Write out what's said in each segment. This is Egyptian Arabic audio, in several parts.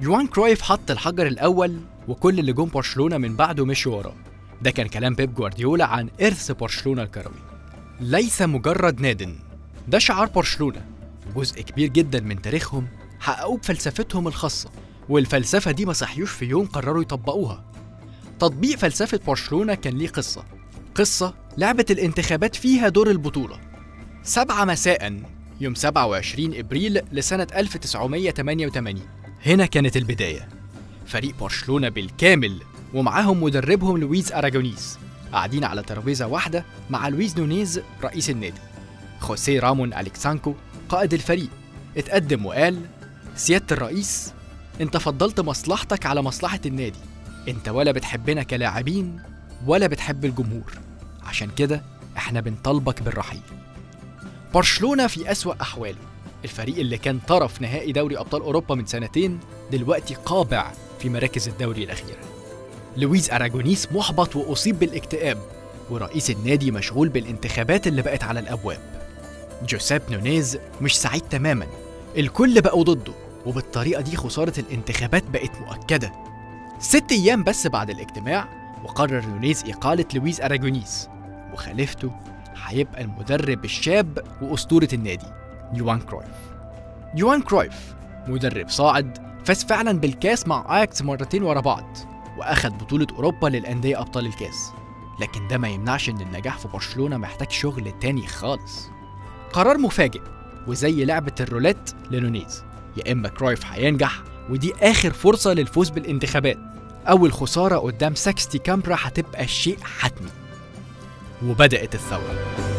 يوان كرويف حط الحجر الأول وكل اللي جم برشلونة من بعده مشوا وراه ده كان كلام بيب جوارديولا عن إرث برشلونة الكروي ليس مجرد ناد ده شعار برشلونة جزء كبير جدا من تاريخهم حققوه بفلسفتهم الخاصة والفلسفة دي ما صحيوش في يوم قرروا يطبقوها تطبيق فلسفة برشلونة كان ليه قصة قصة لعبة الانتخابات فيها دور البطولة سبعة مساء يوم 27 إبريل لسنة 1988 هنا كانت البداية فريق برشلونة بالكامل ومعاهم مدربهم لويز أراجونيز قاعدين على ترابيزة واحدة مع لويز نونيز رئيس النادي خوسيه رامون أليكسانكو قائد الفريق اتقدم وقال سيادة الرئيس انت فضلت مصلحتك على مصلحة النادي انت ولا بتحبنا كلاعبين ولا بتحب الجمهور عشان كده احنا بنطالبك بالرحيل برشلونة في أسوأ أحواله الفريق اللي كان طرف نهائي دوري أبطال أوروبا من سنتين دلوقتي قابع في مراكز الدوري الأخيرة لويز أراجونيس محبط وأصيب بالاكتئاب ورئيس النادي مشغول بالانتخابات اللي بقت على الأبواب جوسيب نونيز مش سعيد تماما الكل بقوا ضده وبالطريقة دي خسارة الانتخابات بقت مؤكدة ست أيام بس بعد الاجتماع وقرر نونيز إقالة لويز أراجونيس وخليفته هيبقى المدرب الشاب وأسطورة النادي يوان كرويف يوان كرويف مدرب صاعد فاز فعلا بالكاس مع اياكس مرتين ورا بعض واخد بطولة اوروبا للاندية ابطال الكاس لكن ده ما يمنعش ان النجاح في برشلونة محتاج شغل تاني خالص قرار مفاجئ وزي لعبة الرولات لنونيز يا اما كرويف هينجح ودي اخر فرصة للفوز بالانتخابات اول خسارة قدام ساكستي كامبرا هتبقى شيء حتمي وبدأت الثورة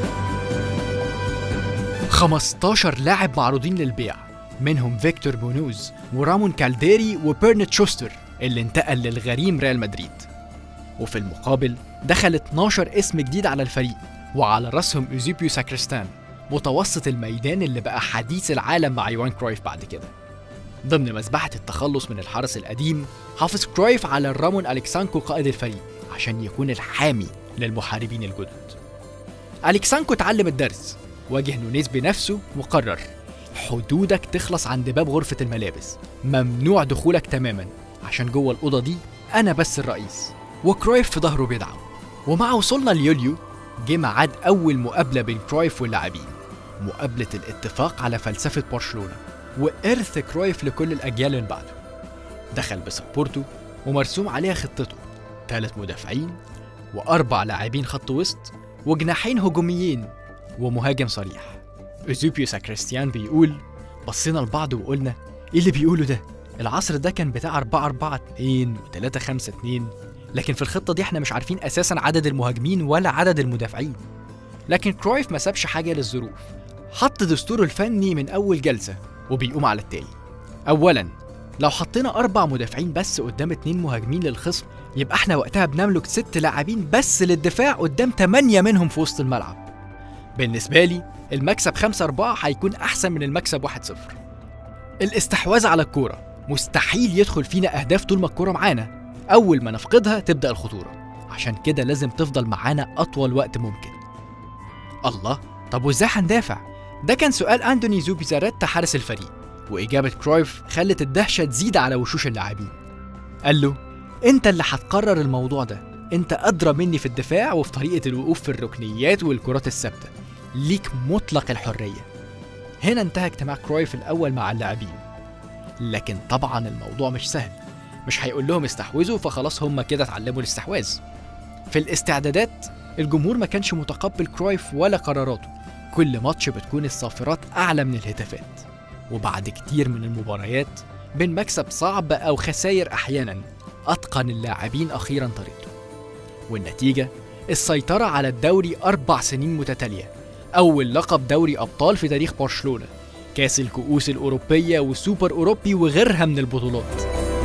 15 لاعب معروضين للبيع منهم فيكتور مونوز ورامون كالديري وبيرنت شوستر اللي انتقل للغريم ريال مدريد وفي المقابل دخل 12 اسم جديد على الفريق وعلى راسهم ايزيبيو ساكريستان متوسط الميدان اللي بقى حديث العالم مع يوان كرويف بعد كده ضمن مذبحة التخلص من الحرس القديم حافظ كرويف على رامون أليكسانكو قائد الفريق عشان يكون الحامي للمحاربين الجدد أليكسانكو اتعلم الدرس واجه نونيز بنفسه وقرر حدودك تخلص عند باب غرفة الملابس ممنوع دخولك تماما عشان جوه الأوضة دي أنا بس الرئيس وكرويف في ظهره بيدعم ومع وصولنا ليوليو جه ميعاد أول مقابلة بين كرويف واللاعبين مقابلة الاتفاق على فلسفة برشلونة وإرث كرويف لكل الأجيال من بعده دخل بسابورته ومرسوم عليها خطته ثلاث مدافعين وأربع لاعبين خط وسط وجناحين هجوميين ومهاجم صريح اوزوبيو ساكريستيان بيقول بصينا لبعض وقلنا ايه اللي بيقوله ده العصر ده كان بتاع 4 4 2 و 3 5 2 لكن في الخطه دي احنا مش عارفين اساسا عدد المهاجمين ولا عدد المدافعين لكن كرويف ما سابش حاجه للظروف حط دستوره الفني من اول جلسه وبيقوم على التالي اولا لو حطينا اربع مدافعين بس قدام اتنين مهاجمين للخصم يبقى احنا وقتها بنملك ست لاعبين بس للدفاع قدام تمانية منهم في وسط الملعب بالنسبة لي المكسب 5 4 هيكون أحسن من المكسب 1 0 الاستحواذ على الكورة مستحيل يدخل فينا أهداف طول ما الكورة معانا أول ما نفقدها تبدأ الخطورة عشان كده لازم تفضل معانا أطول وقت ممكن الله طب وإزاي هندافع؟ ده كان سؤال أندوني زوبيزاريتا حارس الفريق وإجابة كرويف خلت الدهشة تزيد على وشوش اللاعبين قال له أنت اللي هتقرر الموضوع ده أنت أدرى مني في الدفاع وفي طريقة الوقوف في الركنيات والكرات الثابتة ليك مطلق الحرية هنا انتهى اجتماع كرويف الأول مع اللاعبين لكن طبعا الموضوع مش سهل مش هيقول لهم استحوذوا فخلاص هم كده اتعلموا الاستحواذ في الاستعدادات الجمهور ما كانش متقبل كرويف ولا قراراته كل ماتش بتكون الصافرات أعلى من الهتافات وبعد كتير من المباريات بين مكسب صعب أو خسائر أحيانا أتقن اللاعبين أخيرا طريقته والنتيجة السيطرة على الدوري أربع سنين متتالية أول لقب دوري أبطال في تاريخ برشلونة كاس الكؤوس الأوروبية والسوبر أوروبي وغيرها من البطولات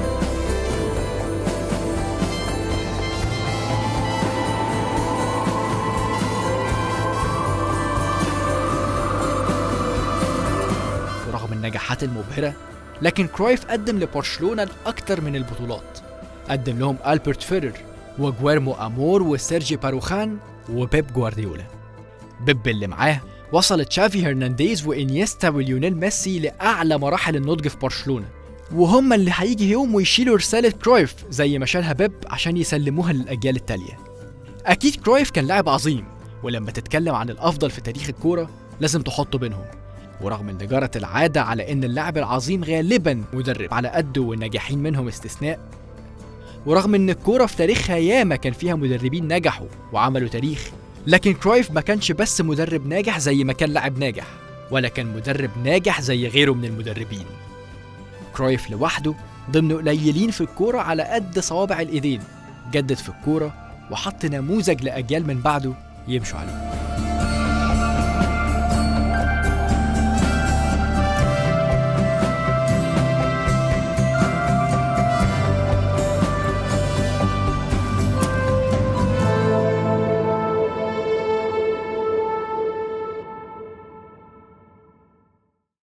ورغم النجاحات المبهرة لكن كرويف قدم لبرشلونة أكتر من البطولات قدم لهم ألبرت فيرر وجويرمو أمور وسيرجي باروخان وبيب جوارديولا بيب اللي معاه وصل تشافي هرنانديز وانيستا وليونيل ميسي لاعلى مراحل النضج في برشلونه وهم اللي هيجي يوم ويشيلوا رسالة كرويف زي ما شالها بيب عشان يسلموها للأجيال التالية أكيد كرويف كان لاعب عظيم ولما تتكلم عن الأفضل في تاريخ الكورة لازم تحطه بينهم ورغم ان جرت العادة على ان اللاعب العظيم غالبا مدرب على قده والناجحين منهم استثناء ورغم ان الكورة في تاريخها ياما كان فيها مدربين نجحوا وعملوا تاريخ لكن كرويف ما كانش بس مدرب ناجح زي ما كان لاعب ناجح ولا كان مدرب ناجح زي غيره من المدربين كرويف لوحده ضمن قليلين في الكورة على قد صوابع الإيدين جدد في الكورة وحط نموذج لأجيال من بعده يمشوا عليه